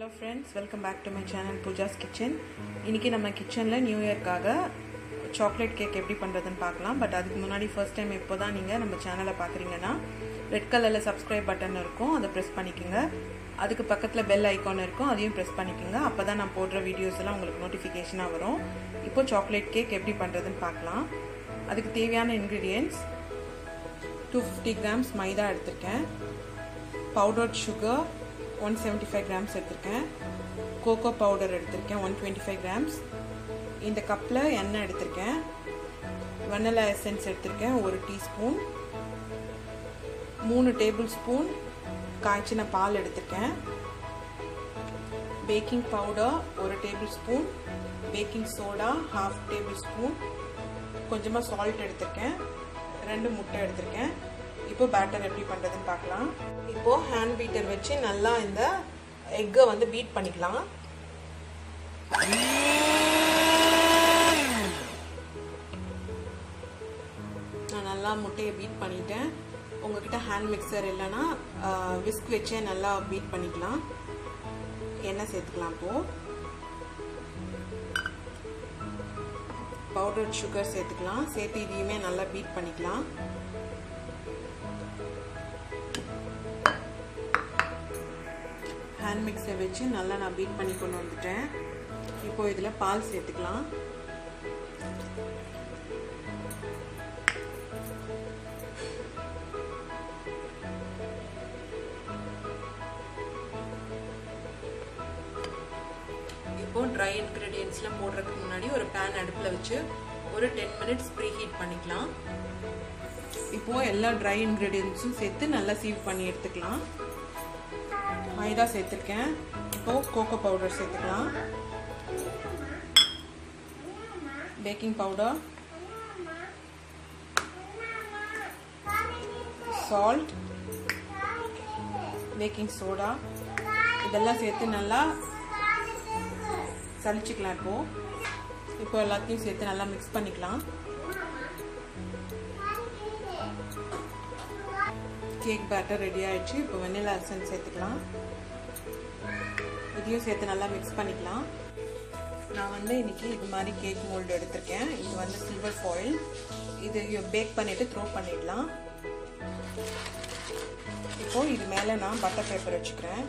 hello friends welcome back to my channel Pooja's kitchen இன்றைக்கி நம்ம கிச்சனில் நியூ இயர்க்காக சாக்லேட் கேக் எப்படி பண்ணுறதுன்னு பார்க்கலாம் பட் அதுக்கு முன்னாடி ஃபர்ஸ்ட் டைம் இப்போ தான் நீங்கள் நம்ம சேனலை பார்க்குறீங்கன்னா ரெட் கலரில் சப்ஸ்கிரைப் பட்டன் இருக்கும் அதை ப்ரெஸ் பண்ணிக்கோங்க அதுக்கு பக்கத்தில் பெல் ஐக்கான் இருக்கும் அதையும் ப்ரெஸ் பண்ணிக்கோங்க அப்போ தான் நான் போடுற வீடியோஸ் எல்லாம் உங்களுக்கு நோட்டிஃபிகேஷனாக வரும் இப்போ சாக்லேட் கேக் எப்படி பண்ணுறதுன்னு பார்க்கலாம் அதுக்கு தேவையான ingredients two fifty grams maida எடுத்திருக்கேன் powdered sugar one seventy five grams எடுத்திருக்கேன் கோகோ பவுடர் எடுத்திருக்கேன் ஒன் டுவெண்ட்டி ஃபைவ் கிராம்ஸ் இந்த கப்பில் எண்ணெய் எடுத்திருக்கேன் வெண்ணலா எசன்ஸ் எடுத்திருக்கேன் ஒரு டீஸ்பூன் மூணு டேபிள் ஸ்பூன் காய்ச்சின பால் எடுத்திருக்கேன் பேக்கிங் பவுடர் ஒரு tablespoon baking soda half tablespoon கொஞ்சமாக சால்ட் எடுத்திருக்கேன் ரெண்டு முட்டை எடுத்திருக்கேன் இப்போ பேட்டர் எப்படி பண்ணுறதுன்னு பார்க்கலாம் இப்போது ஹேண்ட் பீட்டர் வச்சு நல்லா இந்த எக்கை வந்து பீட் பண்ணிக்கலாம் நான் நல்லா முட்டையை பீட் பண்ணிட்டேன் உங்ககிட்ட ஹேண்ட் மிக்சர் இல்லைன்னா விஸ்க் வச்சே நல்லா பீட் பண்ணிக்கலாம் எண்ணெய் சேர்த்துக்கலாம் இப்போது பவுடர் சுகர் சேர்த்துக்கலாம் சேர்த்து இதையுமே நல்லா பீட் பண்ணிக்கலாம் ஹேண்ட் மிக்ஸை வச்சு நல்லா நான் பீட் பண்ணி கொண்டு வந்துட்டேன் இப்போ இதில் பால் சேர்த்துக்கலாம் இப்போ ட்ரை இன்க்ரீடியன்ஸ்லாம் போடுறதுக்கு முன்னாடி ஒரு பேன் அடுப்பில் வச்சு ஒரு டென் மினிட்ஸ் ப்ரீ ஹீட் பண்ணிக்கலாம் இப்போ எல்லா ட்ரை இன்க்ரீடியன்ஸும் சேர்த்து நல்லா சீவ் பண்ணி எடுத்துக்கலாம் மைதா சேர்த்துருக்கேன் இப்போ கோகோ பவுடர் சேர்த்துக்கலாம் baking powder salt baking soda இதெல்லாம் சேர்த்து நல்லா சளிச்சுக்கலாம் இப்போ இப்போ எல்லாத்தையும் சேர்த்து நல்லா மிக்ஸ் பண்ணிக்கலாம் கேக் பேட்டர் ரெடி ஆயிடுச்சு இப்போ வெண்ணிலா எசன்ஸ் சேர்த்துக்கலாம் இதையும் சேர்த்து நல்லா மிக்ஸ் பண்ணிக்கலாம் நான் வந்து இன்னைக்கு இது மாதிரி கேக் மோல்டு எடுத்திருக்கேன் இது வந்து சில்வர் ஃபாயில் இது பேக் பண்ணிட்டு த்ரோ பண்ணிடலாம் இப்போ இது மேலே நான் பட்டர் பேப்பர் வச்சுக்கிறேன்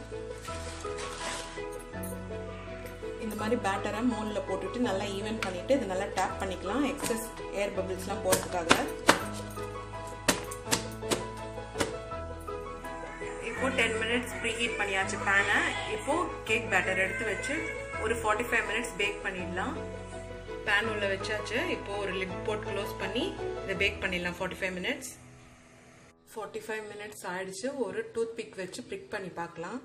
இந்த மாதிரி பேட்டரை மோலில் போட்டுட்டு நல்லா ஈவன் பண்ணிவிட்டு இது நல்லா டேப் பண்ணிக்கலாம் எக்ஸஸ் ஏர் பபிள்ஸ்லாம் போகிறதுக்காக இப்போ டென் மினிட்ஸ் ப்ரீ ஹீட் பண்ணியாச்சு பேனை இப்போ கேக் பேட்டர் எடுத்து வச்சு ஒரு ஃபார்ட்டி ஃபைவ் மினிட்ஸ் பேக் பண்ணிடலாம் பேன் உள்ள வச்சாச்சு இப்போ ஒரு லிட் போட் க்ளோஸ் பண்ணி இதை பேக் பண்ணிடலாம் forty five minutes forty five minutes ஆயிடுச்சு ஒரு டூத் பிக் வச்சு பிக் பண்ணி பார்க்கலாம்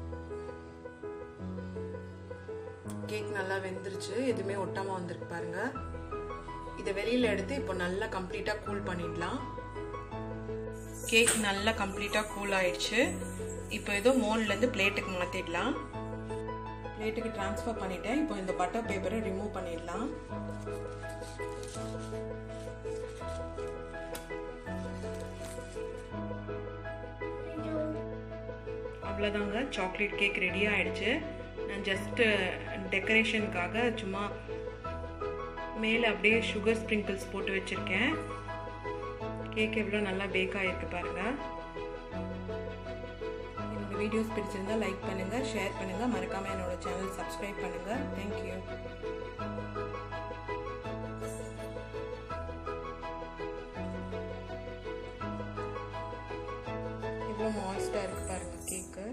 கேக் நல்லா வெந்துருச்சு எதுவுமே ஒட்டாமல் வந்திருக்கு பாருங்க இதை வெளியில் எடுத்து இப்போ நல்லா கம்ப்ளீட்டாக கூல் பண்ணிடலாம் கேக் நல்லா கம்ப்ளீட்டாக கூல் ஆயிடுச்சு இப்போ ஏதோ மோல்லேருந்து பிளேட்டுக்கு மாற்றிடலாம் பிளேட்டுக்கு ட்ரான்ஸ்ஃபர் பண்ணிட்டேன் இப்போ இந்த பட்டர் பேப்பரை ரிமூவ் பண்ணிடலாம் அவ்வளோதாங்க சாக்லேட் கேக் ரெடி ஆயிடுச்சு நான் ஜஸ்ட்டு டெக்கரேஷனுக்காக சும்மா மேலே அப்படியே சுகர் ஸ்ப்ரிங்கிள்ஸ் போட்டு வச்சுருக்கேன் கேக் எவ்வளோ நல்லா பேக் ஆகிருக்கு பாருங்கள் என்னோட வீடியோஸ் பிடிச்சிருந்தா லைக் பண்ணுங்கள் ஷேர் பண்ணுங்கள் மறக்காமல் என்னோட சேனல் சப்ஸ்கிரைப் பண்ணுங்கள் தேங்க்யூ எவ்வளோ மாய்ஸ்டாக இருக்குது பாருங்கள் கேக்கு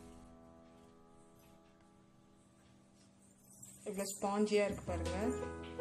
இவ்வளோ ஸ்பாஞ்சியாக இருக்குது பாருங்கள்